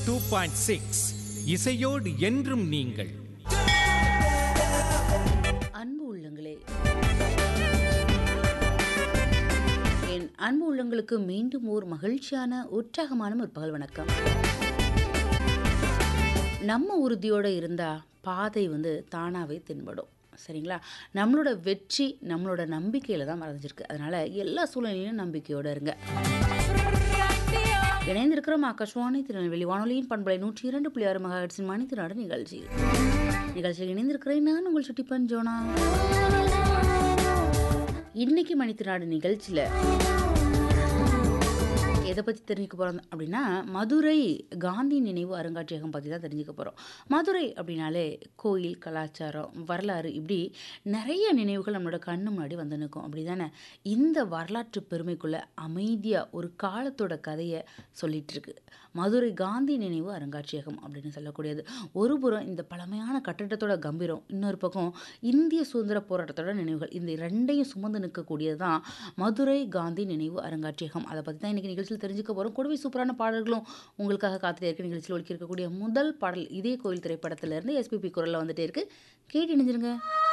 two point six இசையோடு என்றும் நீங்கள் அன்பு உள்ளங்களே என் அன்பு உள்ளங்களுக்கு மீண்டும் ஓர் மகிழ்ச்சியான உற்சாகமான முற்பகல் வணக்கம் நம்ம உறுதியோடு இருந்தால் பாதை வந்து தானாகவே தென்படும் சரிங்களா நம்மளோட வெற்றி நம்மளோட நம்பிக்கையில் தான் மறைஞ்சிருக்கு அதனால் எல்லா சூழ்நிலையிலும் நம்பிக்கையோடு இருங்க இணைந்திருக்கிறோம் ஆகாஷ்வாணி திருநெல்வேலி வானொலியின் பண்பலை நூற்றி இரண்டு புள்ளி ஆறு மகாட்சின் மணித்திராட நிகழ்ச்சி நிகழ்ச்சியில் இணைந்திருக்கிறேன் நான் உங்கள் சுட்டி பஞ்சோனா இன்னைக்கு மணித்திராடு நிகழ்ச்சியில் எதை பற்றி தெரிஞ்சுக்க போகிறோம் அப்படின்னா மதுரை காந்தி நினைவு அருங்காட்சியகம் பற்றி தான் தெரிஞ்சுக்க போகிறோம் மதுரை அப்படின்னாலே கோயில் கலாச்சாரம் வரலாறு இப்படி நிறைய நினைவுகள் நம்மளோட கண்ணு முன்னாடி வந்து நிற்கும் அப்படி தானே இந்த வரலாற்று பெருமைக்குள்ளே அமைதியாக ஒரு காலத்தோட கதையை சொல்லிட்டு இருக்கு மதுரை காந்தி நினைவு அருங்காட்சியகம் அப்படின்னு சொல்லக்கூடியது ஒரு புறம் இந்த பழமையான கட்டடத்தோட கம்பீரம் இன்னொரு பக்கம் இந்திய சுதந்திர போராட்டத்தோட நினைவுகள் இந்த ரெண்டையும் சுமந்து நிற்கக்கூடியது தான் மதுரை காந்தி நினைவு அருங்காட்சியகம் அதை பற்றி தான் இன்றைக்கி நிகழ்ச்சியில் தெரிஞ்சுக்க போகிறோம் கூடவே சூப்பரான பாடல்களும் உங்களுக்காக காத்துட்டே இருக்க நிகழ்ச்சியில் ஒழிக்க இருக்கக்கூடிய முதல் பாடல் இதே கோயில் திரைப்படத்திலிருந்து எஸ்பிபி குரலில் வந்துட்டே இருக்கு கேட்டு இணைஞ்சிருங்க